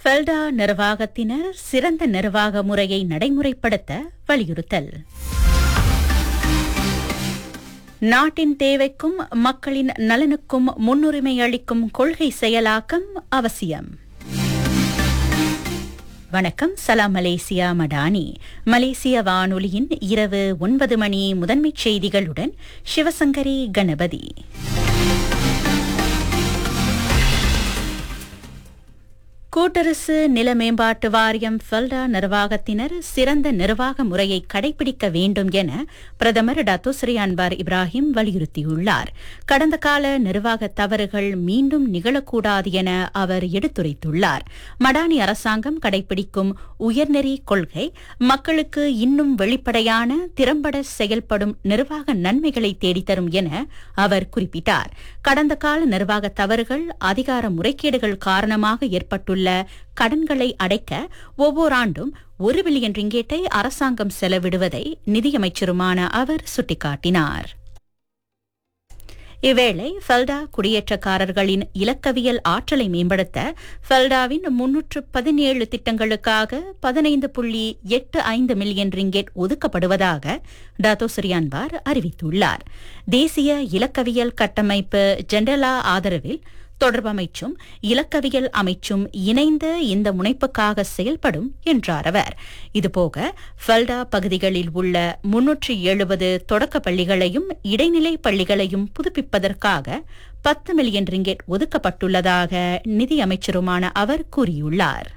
FELDA நிர்வாகத்தினர் சிறந்த நிர்வாக முறையை நடைமுறைப்படுத்த வலியுறுத்தல் நாட்டின் தேவைக்கும் மக்களின் நலனுக்கும் முன்னுரிமை அளிக்கும் கொள்கை செயலாக்கம் அவசியம் வணக்கம் சலாம் மலேசியா மடானி மலேசிய வானொலியின் இரவு ஒன்பது மணி முதன்மைச் செய்திகளுடன் சிவசங்கரி கணபதி கூட்டரசு நில மேம்பாட்டு வாரியம் ஃபெல்டா நிர்வாகத்தினர் சிறந்த நிர்வாக முறையை கடைபிடிக்க வேண்டும் என பிரதமர் டத்துஸ்ரீ அன்வார் இப்ராஹிம் வலியுறுத்தியுள்ளார் கடந்த கால நிர்வாக தவறுகள் மீண்டும் நிகழக்கூடாது என அவர் எடுத்துரைத்துள்ளார் மடானி அரசாங்கம் கடைபிடிக்கும் உயர்நெறி கொள்கை மக்களுக்கு இன்னும் வெளிப்படையான திறம்பட செயல்படும் நிர்வாக நன்மைகளை தேடித்தரும் என அவர் குறிப்பிட்டார் கடந்த கால நிர்வாக தவறுகள் அதிகார முறைகேடுகள் காரணமாக ஏற்பட்டுள்ள கடன்களை அடைக்க ஒவ்வொரு ஆண்டும் ஒரு பில்லியன் ரிங்கேட்டை அரசாங்கம் செலவிடுவதை நிதியமைச்சருமான அவர் சுட்டிக்காட்டினார் இவ்வேளை ஃபெல்டா குடியேற்றக்காரர்களின் இலக்கவியல் ஆற்றலை மேம்படுத்த ஃபெல்டாவின் முன்னூற்று பதினேழு திட்டங்களுக்காக பதினைந்து புள்ளி எட்டு ஐந்து மில்லியன் ரிங்கெட் ஒதுக்கப்படுவதாக டாத்தோ சிரியான்பார் அறிவித்துள்ளார் தேசிய இலக்கவியல் கட்டமைப்பு ஜெண்டலா ஆதரவில் தொடர்பு அமைச்சும் இலக்கவியல் அமைச்சும் இணைந்து இந்த முனைப்புக்காக செயல்படும் என்றார் அவர் இதுபோக ஃபெல்டா பகுதிகளில் உள்ள முன்னூற்றி எழுபது தொடக்க பள்ளிகளையும் இடைநிலை பள்ளிகளையும் புதுப்பிப்பதற்காக பத்து மில்லியன் ரிங்கெட் ஒதுக்கப்பட்டுள்ளதாக நிதியமைச்சருமான அவர் கூறியுள்ளார்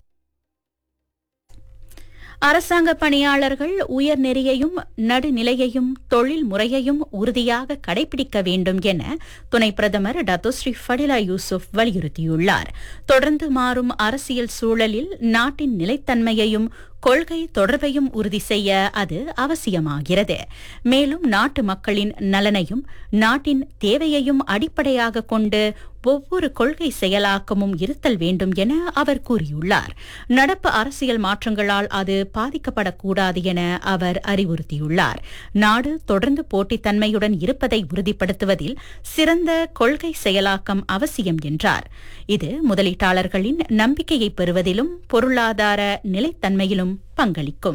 அரசாங்க பணியாளர்கள் உயர்நெறியையும் நடுநிலையையும் தொழில் முறையையும் உறுதியாக கடைபிடிக்க வேண்டும் என துணை பிரதமர் டத்தோஸ்ரீ ஃபடிலா யூசுப் வலியுறுத்தியுள்ளார் தொடர்ந்து மாறும் அரசியல் சூழலில் நாட்டின் நிலைத்தன்மையையும் கொள்கை தொடர்பையும் உறுதி செய்ய அது அவசியமாகிறது மேலும் நாட்டு மக்களின் நலனையும் நாட்டின் தேவையையும் அடிப்படையாக கொண்டு ஒவ்வொரு கொள்கை செயலாக்கமும் இருத்தல் வேண்டும் என அவர் கூறியுள்ளார் நடப்பு அரசியல் மாற்றங்களால் அது பாதிக்கப்படக்கூடாது என அவர் அறிவுறுத்தியுள்ளார் நாடு தொடர்ந்து போட்டித்தன்மையுடன் இருப்பதை உறுதிப்படுத்துவதில் சிறந்த கொள்கை செயலாக்கம் அவசியம் என்றார் இது முதலீட்டாளர்களின் நம்பிக்கையை பெறுவதிலும் பொருளாதார நிலைத்தன்மையிலும் பங்களிக்கும்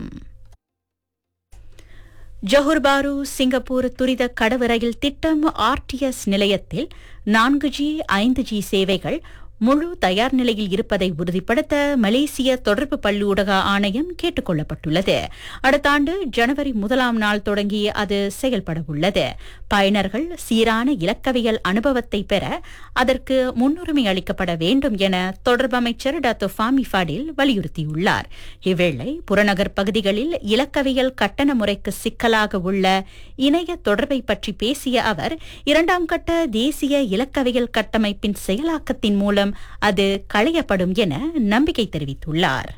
ஜொஹர் பாரு சிங்கப்பூர் துரித கடவு ரயில் திட்டம் ஆர்டிஎஸ் நிலையத்தில் நான்கு ஜி ஐந்து ஜி சேவைகள் முழு தயார் நிலையில் இருப்பதை உறுதிப்படுத்த மலேசிய தொடர்பு பல்லூடக ஆணையம் கேட்டுக் கொள்ளப்பட்டுள்ளது அடுத்த ஆண்டு ஜனவரி முதலாம் நாள் தொடங்கி அது செயல்பட உள்ளது பயனர்கள் சீரான இலக்கவியல் அனுபவத்தை பெற அதற்கு முன்னுரிமை அளிக்கப்பட வேண்டும் என தொடர்பு அமைச்சர் டாக்டர் ஃபாமி ஃபாடில் வலியுறுத்தியுள்ளார் இவ்வேளை புறநகர் பகுதிகளில் இலக்கவியல் கட்டண முறைக்கு சிக்கலாக உள்ள இணைய தொடர்பை பற்றி பேசிய அவர் இரண்டாம் கட்ட தேசிய இலக்கவியல் கட்டமைப்பின் செயலாக்கத்தின் மூலம் அது களையப்படும் என நம்பிக்கை தெரிவித்துள்ளார்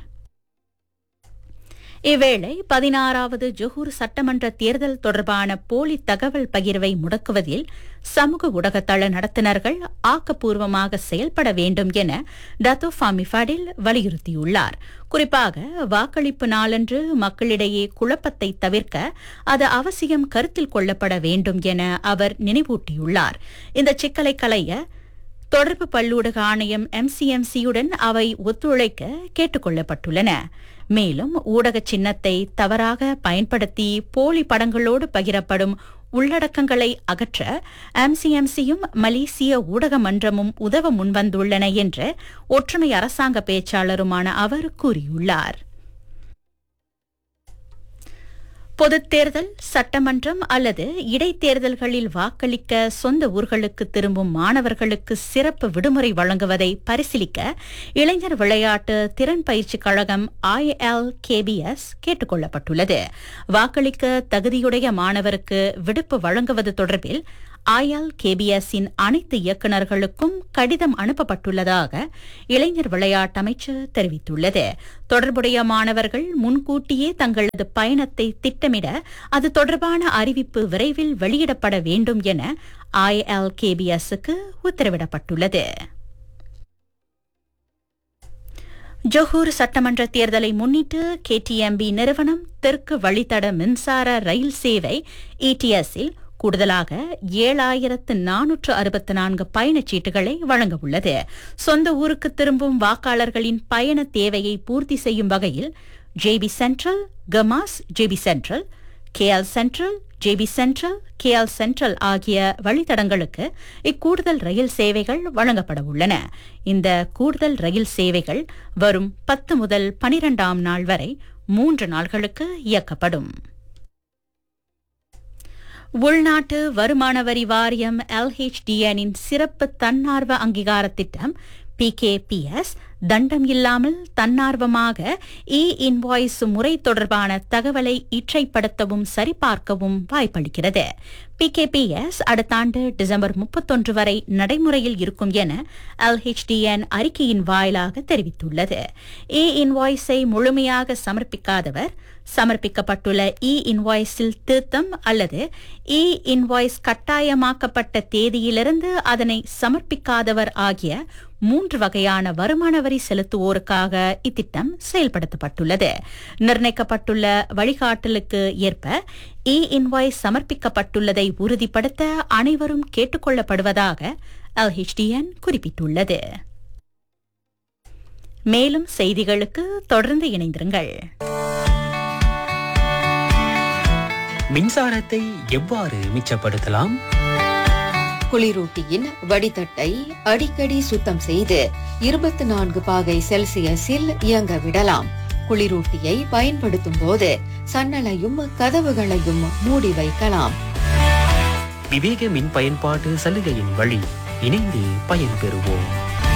இவ்வேளை பதினாறாவது ஜொஹூர் சட்டமன்ற தேர்தல் தொடர்பான போலி தகவல் பகிர்வை முடக்குவதில் சமூக ஊடகத்தள நடத்துனர்கள் ஆக்கப்பூர்வமாக செயல்பட வேண்டும் என டத்தோ ஃபாமிஃபாடில் வலியுறுத்தியுள்ளார் குறிப்பாக வாக்களிப்பு நாளன்று மக்களிடையே குழப்பத்தை தவிர்க்க அது அவசியம் கருத்தில் கொள்ளப்பட வேண்டும் என அவர் நினைவூட்டியுள்ளார் இந்த சிக்கலை களைய தொடர்பு பல்லூடக ஆணையம் எம்சிஎம்சியுடன் அவை ஒத்துழைக்க கேட்டுக் கொள்ளப்பட்டுள்ளன மேலும் ஊடக சின்னத்தை தவறாக பயன்படுத்தி போலி படங்களோடு பகிரப்படும் உள்ளடக்கங்களை அகற்ற எம்சிஎம்சியும் மலேசிய ஊடக மன்றமும் உதவ முன்வந்துள்ளன என்று ஒற்றுமை அரசாங்க பேச்சாளருமான அவர் கூறியுள்ளார் பொதுத் தேர்தல் சட்டமன்றம் அல்லது இடைத்தேர்தல்களில் வாக்களிக்க சொந்த ஊர்களுக்கு திரும்பும் மாணவர்களுக்கு சிறப்பு விடுமுறை வழங்குவதை பரிசீலிக்க இளைஞர் விளையாட்டு திறன் பயிற்சி கழகம் ஐஎல் கேபிஎஸ் கேட்டுக் கொள்ளப்பட்டுள்ளது வாக்களிக்க தகுதியுடைய மாணவருக்கு விடுப்பு வழங்குவது தொடர்பில் ஐஎல் கேபிஎஸ்ஸின் அனைத்து இயக்குநர்களுக்கும் கடிதம் அனுப்பப்பட்டுள்ளதாக இளைஞர் விளையாட்டு அமைச்சு தெரிவித்துள்ளது தொடர்புடைய மாணவர்கள் முன்கூட்டியே தங்களது பயணத்தை திட்டமிட அது தொடர்பான அறிவிப்பு விரைவில் வெளியிடப்பட வேண்டும் என ஐஎல் கேபிஎஸ்க்கு உத்தரவிடப்பட்டுள்ளது ஜொஹூர் சட்டமன்ற தேர்தலை முன்னிட்டு கேடிஎம்பி நிறுவனம் தெற்கு வழித்தட மின்சார ரயில் சேவை இடிஎஸ்ஸில் கூடுதலாக ஏழாயிரத்து நானூற்று அறுபத்து நான்கு பயணச்சீட்டுகளை வழங்க உள்ளது சொந்த ஊருக்கு திரும்பும் வாக்காளர்களின் பயண தேவையை பூர்த்தி செய்யும் வகையில் ஜேபி சென்ட்ரல் கமாஸ் JB Central KL Central JB Central KL Central ஆகிய வழித்தடங்களுக்கு இக்கூடுதல் ரயில் சேவைகள் வழங்கப்பட உள்ளன இந்த கூடுதல் ரயில் சேவைகள் வரும் பத்து முதல் பனிரெண்டாம் நாள் வரை மூன்று நாள்களுக்கு இயக்கப்படும் உள்நாட்டு வருமான வரி வாரியம் எல்ஹெச்டிஎனின் சிறப்பு தன்னார்வ அங்கீகார திட்டம் பிகேபிஎஸ் தண்டம் இல்லாமல் தன்னார்வமாக இ இன்வாய்ஸ் முறை தொடர்பான தகவலை இற்றைப்படுத்தவும் சரிபார்க்கவும் வாய்ப்பளிக்கிறது பிகேபிஎஸ் அடுத்த ஆண்டு டிசம்பர் முப்பத்தொன்று வரை நடைமுறையில் இருக்கும் என எல்ஹெச்டிஎன் அறிக்கையின் வாயிலாக தெரிவித்துள்ளது இ இன்வாய்ஸை முழுமையாக சமர்ப்பிக்காதவர் சமர்ப்பிக்கப்பட்டுள்ள இ இன்வாய்ஸில் திருத்தம் அல்லது இ இன்வாய்ஸ் கட்டாயமாக்கப்பட்ட தேதியிலிருந்து அதனை சமர்ப்பிக்காதவர் ஆகிய மூன்று வகையான வருமான வரி செலுத்துவோருக்காக இத்திட்டம் செயல்படுத்தப்பட்டுள்ளது நிர்ணயிக்கப்பட்டுள்ள வழிகாட்டலுக்கு ஏற்ப இ இன்வாய்ஸ் சமர்ப்பிக்கப்பட்டுள்ளதை உறுதிப்படுத்த அனைவரும் கேட்டுக்கொள்ளப்படுவதாக எல்ஹெச்டிஎன் குறிப்பிட்டுள்ளது மேலும் செய்திகளுக்கு தொடர்ந்து இணைந்திருங்கள் மின்சாரத்தை எவ்வாறு மிச்சப்படுத்தலாம் குளிரூட்டியின் வடிதட்டை அடிக்கடி சுத்தம் செய்து இருபத்தி நான்கு பாகை செல்சியஸில் இயங்க விடலாம் குளிரூட்டியை பயன்படுத்தும் போது சன்னலையும் கதவுகளையும் மூடி வைக்கலாம் விவேக மின் பயன்பாட்டு சலுகையின் வழி இணைந்து பயன்பெறுவோம்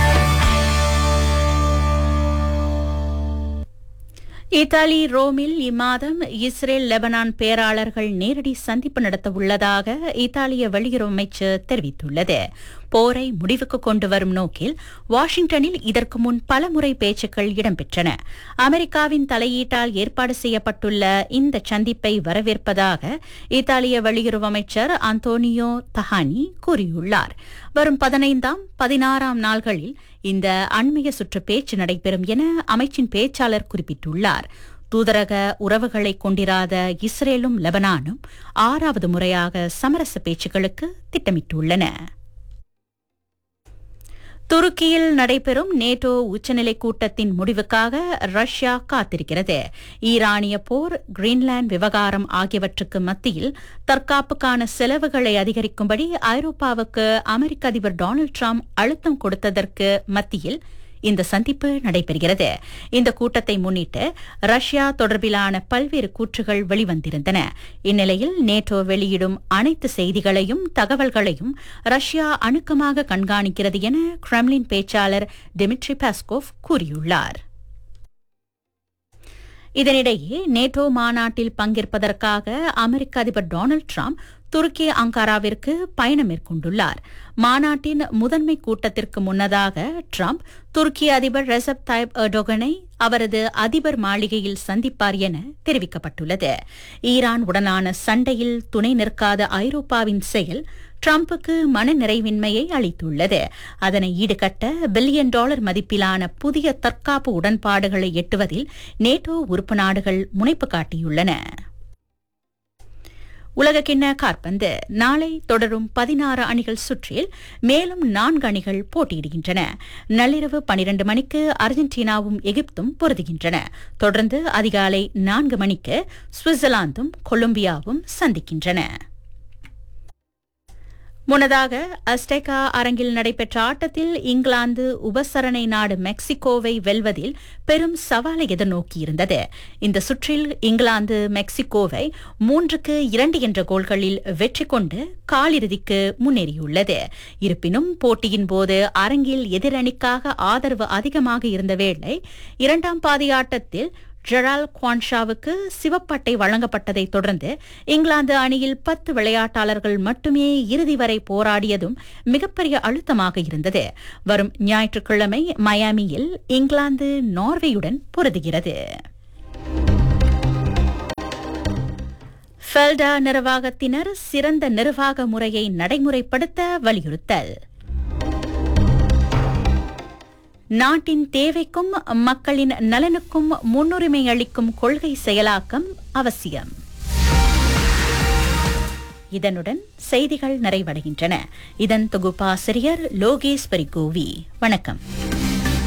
இத்தாலி ரோமில் இம்மாதம் இஸ்ரேல் லெபனான் பேராளர்கள் நேரடி சந்திப்பு நடத்த உள்ளதாக இத்தாலிய வெளியுறவு அமைச்சர் தெரிவித்துள்ளது போரை முடிவுக்கு கொண்டு வரும் நோக்கில் வாஷிங்டனில் இதற்கு முன் பலமுறை பேச்சுக்கள் இடம்பெற்றன அமெரிக்காவின் தலையீட்டால் ஏற்பாடு செய்யப்பட்டுள்ள இந்த சந்திப்பை வரவேற்பதாக இத்தாலிய வெளியுறவு அமைச்சர் அந்தோனியோ தஹானி கூறியுள்ளார் வரும் பதினைந்தாம் பதினாறாம் நாள்களில் இந்த அண்மைய சுற்று பேச்சு நடைபெறும் என அமைச்சின் பேச்சாளர் குறிப்பிட்டுள்ளார் தூதரக உறவுகளை கொண்டிராத இஸ்ரேலும் லெபனானும் ஆறாவது முறையாக சமரச பேச்சுக்களுக்கு திட்டமிட்டுள்ளன துருக்கியில் நடைபெறும் நேட்டோ உச்சநிலை கூட்டத்தின் முடிவுக்காக ரஷ்யா காத்திருக்கிறது ஈரானிய போர் கிரீன்லாந்து விவகாரம் ஆகியவற்றுக்கு மத்தியில் தற்காப்புக்கான செலவுகளை அதிகரிக்கும்படி ஐரோப்பாவுக்கு அமெரிக்க அதிபர் டொனால்டு டிரம்ப் அழுத்தம் கொடுத்ததற்கு மத்தியில் இந்த சந்திப்பு நடைபெறுகிறது இந்த கூட்டத்தை முன்னிட்டு ரஷ்யா தொடர்பிலான பல்வேறு கூற்றுகள் வெளிவந்திருந்தன இந்நிலையில் நேட்டோ வெளியிடும் அனைத்து செய்திகளையும் தகவல்களையும் ரஷ்யா அணுக்கமாக கண்காணிக்கிறது என கிரெம்லின் பேச்சாளர் டிமிட்ரி பாஸ்கோவ் கூறியுள்ளார் இதனிடையே நேட்டோ மாநாட்டில் பங்கேற்பதற்காக அமெரிக்க அதிபர் டொனால்டு டிரம்ப் துருக்கி அங்காராவிற்கு பயணம் மேற்கொண்டுள்ளார் மாநாட்டின் முதன்மை கூட்டத்திற்கு முன்னதாக டிரம்ப் துருக்கி அதிபர் ரெசப் தாய்ப் எர்டோகனை அவரது அதிபர் மாளிகையில் சந்திப்பார் என தெரிவிக்கப்பட்டுள்ளது ஈரான் உடனான சண்டையில் துணை நிற்காத ஐரோப்பாவின் செயல் டிரம்புக்கு மனநிறைவின்மையை அளித்துள்ளது அதனை ஈடுகட்ட பில்லியன் டாலர் மதிப்பிலான புதிய தற்காப்பு உடன்பாடுகளை எட்டுவதில் நேட்டோ உறுப்பு நாடுகள் முனைப்பு காட்டியுள்ளன உலகக்கிண்ண காற்பந்து நாளை தொடரும் பதினாறு அணிகள் சுற்றில் மேலும் நான்கு அணிகள் போட்டியிடுகின்றன நள்ளிரவு பனிரண்டு மணிக்கு அர்ஜென்டினாவும் எகிப்தும் பொருதுகின்றன தொடர்ந்து அதிகாலை நான்கு மணிக்கு சுவிட்சர்லாந்தும் கொலம்பியாவும் சந்திக்கின்றன முன்னதாக அஸ்டெகா அரங்கில் நடைபெற்ற ஆட்டத்தில் இங்கிலாந்து உபசரணை நாடு மெக்சிகோவை வெல்வதில் பெரும் சவாலை எதிர்நோக்கியிருந்தது இந்த சுற்றில் இங்கிலாந்து மெக்சிகோவை மூன்றுக்கு இரண்டு என்ற கோல்களில் வெற்றி கொண்டு காலிறுதிக்கு முன்னேறியுள்ளது இருப்பினும் போட்டியின் போது அரங்கில் எதிரணிக்காக ஆதரவு அதிகமாக இருந்த வேளை இரண்டாம் பாதி ஆட்டத்தில் ஜெரால் குவான்ஷாவுக்கு சிவப்பட்டை வழங்கப்பட்டதைத் தொடர்ந்து இங்கிலாந்து அணியில் பத்து விளையாட்டாளர்கள் மட்டுமே இறுதி வரை போராடியதும் மிகப்பெரிய அழுத்தமாக இருந்தது வரும் ஞாயிற்றுக்கிழமை மயாமியில் இங்கிலாந்து நார்வேயுடன் பொருதுகிறது ஃபெல்டா நிர்வாகத்தினர் சிறந்த நிர்வாக முறையை நடைமுறைப்படுத்த வலியுறுத்தல் நாட்டின் தேவைக்கும் மக்களின் நலனுக்கும் முன்னுரிமை அளிக்கும் கொள்கை செயலாக்கம் அவசியம் இதனுடன் செய்திகள் நிறைவடைகின்றன இதன் தொகுப்பாசிரியர் லோகேஸ்வரி கோவி வணக்கம்